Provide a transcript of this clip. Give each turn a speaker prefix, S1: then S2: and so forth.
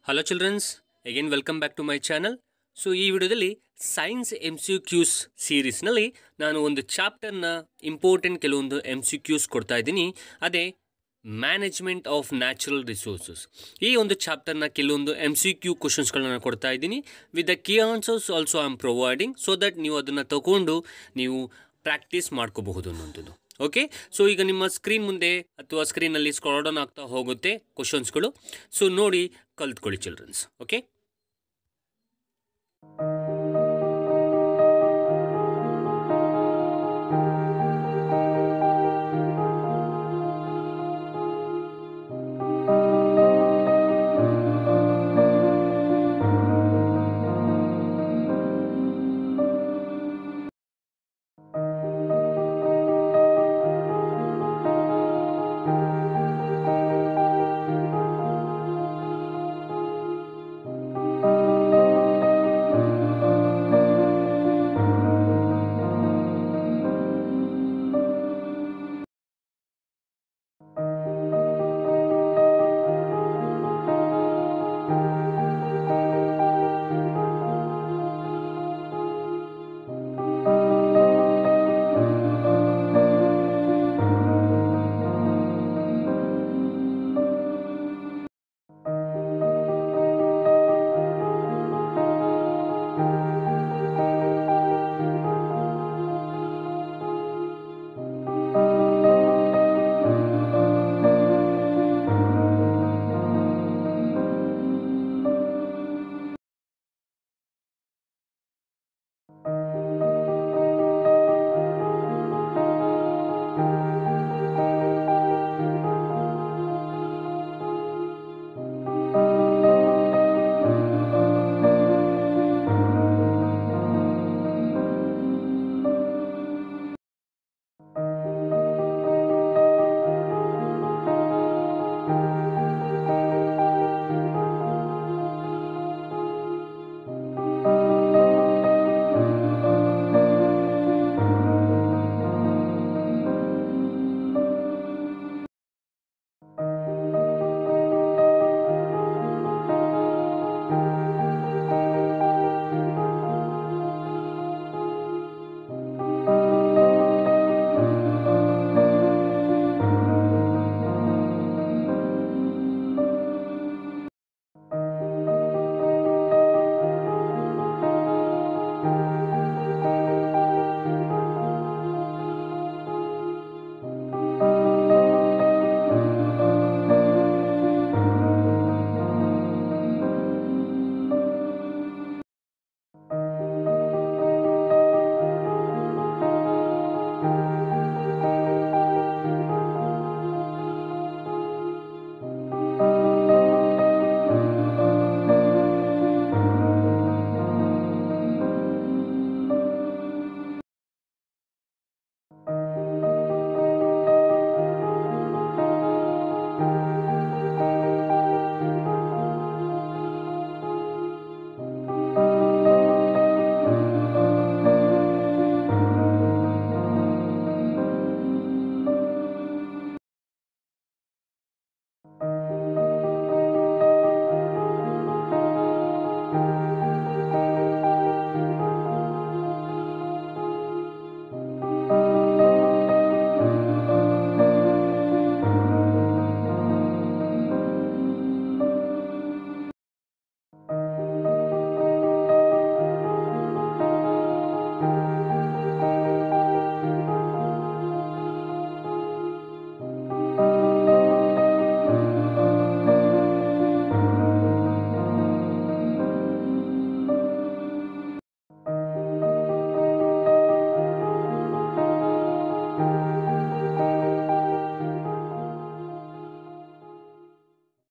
S1: hello childrens again welcome back to my channel so ಈ ವಿಡಿಯೋದಲ್ಲಿ science M C Qs ಸೀರೀಸ್ನಲ್ಲಿ ನಾನು ಒಂದು ಚಾಪ್ಟರ್ನ ಇಂಪಾರ್ಟೆಂಟ್ ಕೆಲವೊಂದು ಎಮ್ ಸಿ ಕ್ಯೂಸ್ ಕೊಡ್ತಾ ಇದ್ದೀನಿ ಅದೇ ಮ್ಯಾನೇಜ್ಮೆಂಟ್ ಆಫ್ ನ್ಯಾಚುರಲ್ ರಿಸೋರ್ಸಸ್ ಈ ಒಂದು ಚಾಪ್ಟರ್ನ ಕೆಲವೊಂದು ಎಮ್ ಸಿ ಕ್ಯೂ ಕ್ವಶನ್ಸ್ಗಳನ್ನ ಕೊಡ್ತಾ ಇದ್ದೀನಿ with the key answers also I am providing so that ನೀವು ಅದನ್ನು ತಗೊಂಡು ನೀವು ಪ್ರಾಕ್ಟೀಸ್ ಮಾಡ್ಕೋಬಹುದು ಅನ್ನೋಂಥದ್ದು ಓಕೆ ಸೊ ಈಗ ನಿಮ್ಮ ಸ್ಕ್ರೀನ್ ಮುಂದೆ ಅಥವಾ ಸ್ಕ್ರೀನಲ್ಲಿ ಸ್ಕ್ರಾಲ್ ಡೌನ್ ಆಗ್ತಾ ಹೋಗುತ್ತೆ ಕ್ವಶನ್ಸ್ಗಳು ಸೊ ನೋಡಿ ಕಲ್ತ್ಕೊಳ್ಳಿ ಚಿಲ್ಡ್ರನ್ಸ್ ಓಕೆ